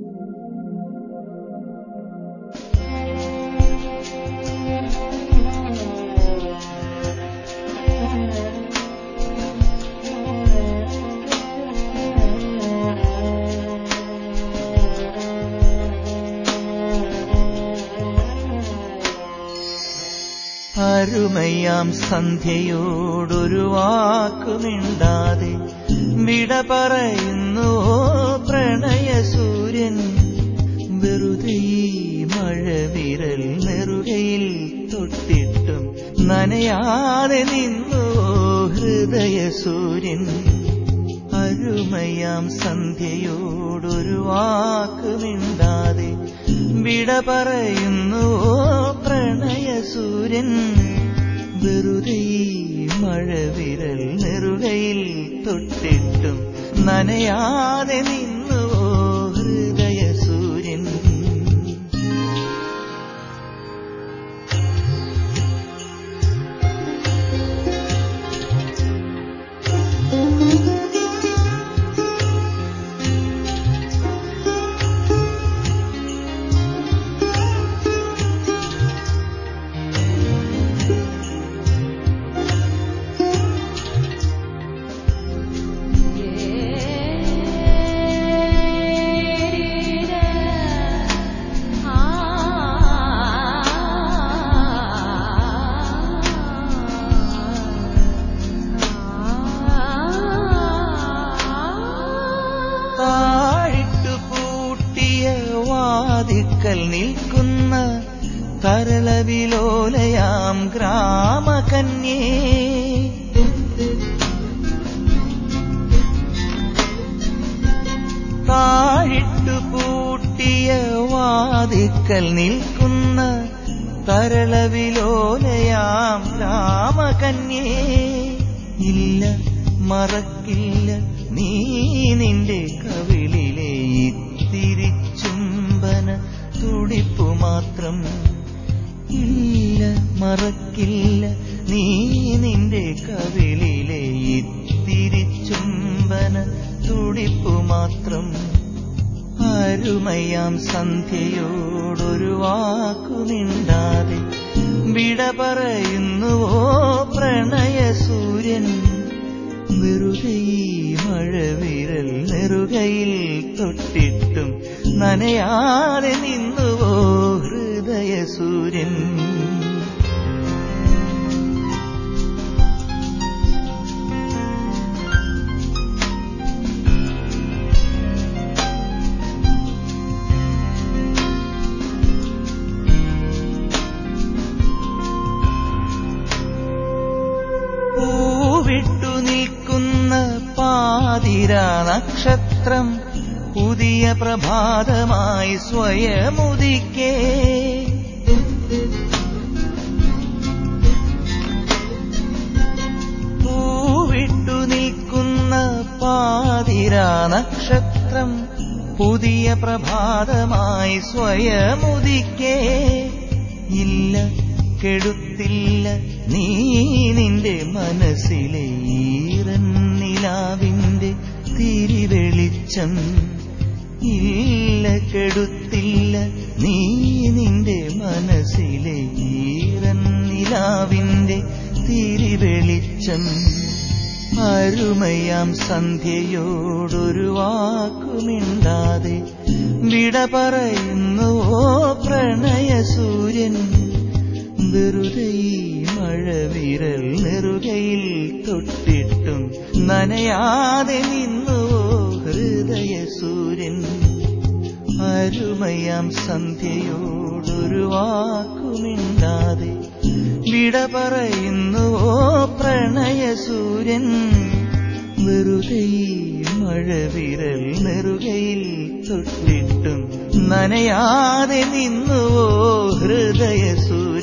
അരുമയാം സന്ധ്യയോടൊരു വാക്കുമിണ്ടാതെ വിട പറയുന്നു പ്രണയസൂര്യൻ വെറുതെ ഈ മഴവിരൽ നെറുകയിൽ തൊട്ടിട്ടും നനയാതെ നിന്നു ഹൃദയസൂര്യൻ അരുമയാം സന്ധ്യയോടൊരു വാക്കുമിണ്ടാതെ വിട പറയുന്നു പ്രണയസൂര്യൻ വെറുതെ ഈ മഴവിരൽ നെറുകയിൽ തൊട്ടിട്ടും നനയാതെ നിന്നു ഹൃദയസൂര്യൻ താഴിട്ടു പൂട്ടിയ വാതിക്കൽ നിൽക്കുന്ന തരളവിലോലയാം ഗ്രാമകന്യേ താഴിട്ടു പൂട്ടിയ വാതിക്കൽ നിൽക്കുന്ന തരളവിലോലയാം ഗ്രാമകന്യേ ഇല്ല മറക്കില്ല നീ നിന്റെ കവിളിലെ ഇത്തിരിച്ചുംബന തുടിപ്പു മാത്രം ഇല്ല മറക്കില്ല നീ നിന്റെ കവിളിലെ ഇത്തിരിച്ചുംബന തുടിപ്പു മാത്രം അരുമയാം സന്ധ്യയോടൊരു വാക്കുമിണ്ടാതെ വിട പറയുന്നുവോ പ്രണയസൂര്യൻ വെറുതെ ഈ മഴവിരൽ നെറുകയിൽ തൊട്ടിട്ടും നനയാതെ നിന്നുവോ ഹൃദയസൂര്യൻ പൂവിട്ടു നിൽക്കുന്ന പാതിരാ നക്ഷത്രം പുതിയ പ്രഭാതമായി സ്വയമുദിക്കേ പൂവിട്ടു നിൽക്കുന്ന പാതിരാ നക്ഷത്രം പുതിയ പ്രഭാതമായി സ്വയമുദിക്കേ ഇല്ല കെടുത്തില്ല നീ നിന്റെ മനസ്സിലെ ഈറന്നിലാവിന്റെ തിരിവെളിച്ചം ഇല്ല കെടുത്തില്ല നീ നിന്റെ മനസ്സിലെ ഈറന്നിലാവിന്റെ തിരിവെളിച്ചം അരുമയാം സന്ധ്യയോടൊരു വാക്കുമിണ്ടാതെ വിട പറയുന്നുവോ പ്രണയസൂര്യൻ വെറുതെ ഈ മഴവിരൽ നെറുകയിൽ തൊട്ടിട്ടും നനയാതെ നിന്നുവോ ഹൃദയസൂര്യൻ അരുമയാം സന്ധ്യയോടൊരു വാക്കുമിണ്ടാതെ വിട പറയുന്നുവോ പ്രണയസൂര്യൻ വെറുതെ ഈ മഴവിരൽ നെറുകയിൽ തൊട്ടിട്ടും നനയാതെ നിന്നുവോ ഹൃദയസൂര്യൻ